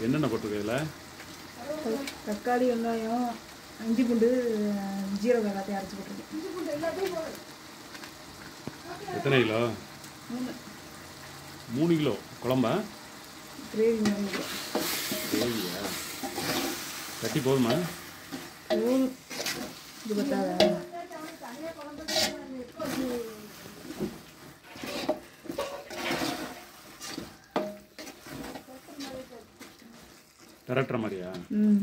என்னென்ன போட்டிருக்கு இதில் தக்காளி வெங்காயம் இஞ்சி பூண்டு ஜீரகம் எல்லாத்தையும் அரைச்சி போட்டிருக்கேன் எத்தனை கிலோ மூணு மூணு கிலோ குழம்பா கிரேவி மூணு கிலோ தேவியா கட்டி போதுமா மூணு இது பத்தாதா திரட்டுற மாதிரியா ம்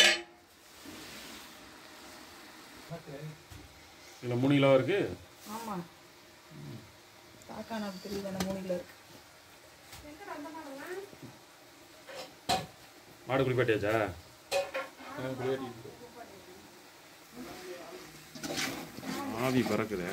இதில் மூணு கிலோ இருக்கு ஆமாம் தாக்கான தெரியுது அந்த மூணு கிலோ இருக்கு மாடு குளிப்பாட்டியாச்சா ஆவி பறக்குதே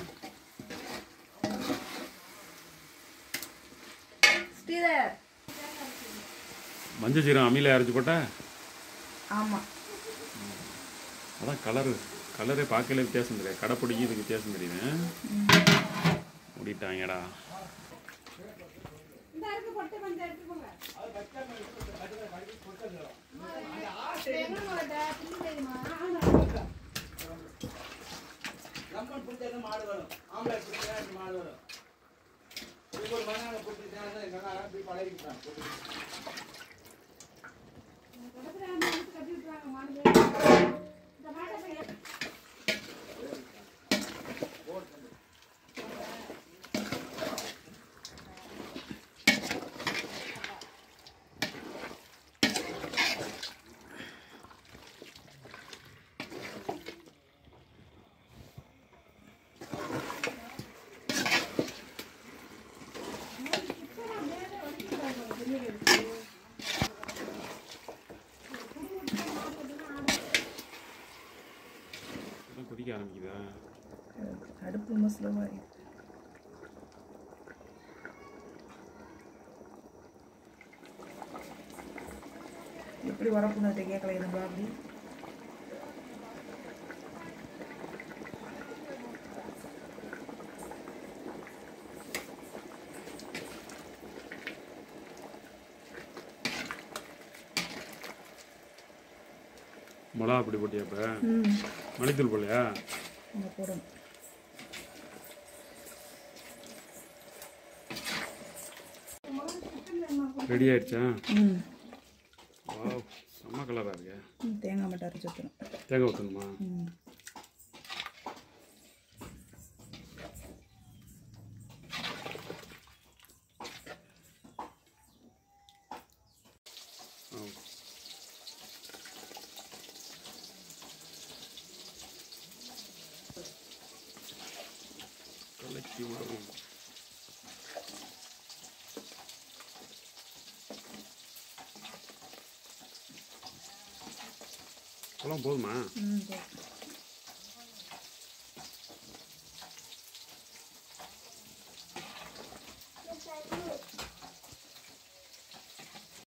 ஸ்ரீதர் மஞ்சள் சீரம் அம்மியில் அரைச்சி போட்டா ஆமாம் அதான் கலரு கலரே பார்க்கல வித்தியாசம் தெரியாது கடைப்பிடிக்கு இது வித்தியாசம் தெரியுது முடிட்டாங்கடா லம்பன் பிடிச்சா மாடு வரும் ஆம்பளை பிடிச்சா மாடு வரும் இதுக்கு ஒரு மணி நேரம் பிடிச்சிருந்தா எங்கன்னா அப்படி பழகிட்டான் அதான் கொதிக்க ஆரம்பிக்குதா அடுப்பு ரொம்ப ஸ்லோவாக இருக்கு எப்படி வரப்புன்னு கேட்கல இதுங்களா அப்படி மிளகா அப்படி போட்டியா இப்போ ம் மணித்தூள் போடலையா இங்கே போடணும் ரெடி ஆயிடுச்சா ம் வாவ் செம்ம கலராக இருக்கு ம், தேங்காய் மட்டும் அரைச்சி ஊற்றணும் தேங்காய் ஊற்றணுமா ம் ஆ. கலக்கி விடவும் குழம்பு போதுமா ம் போதும்.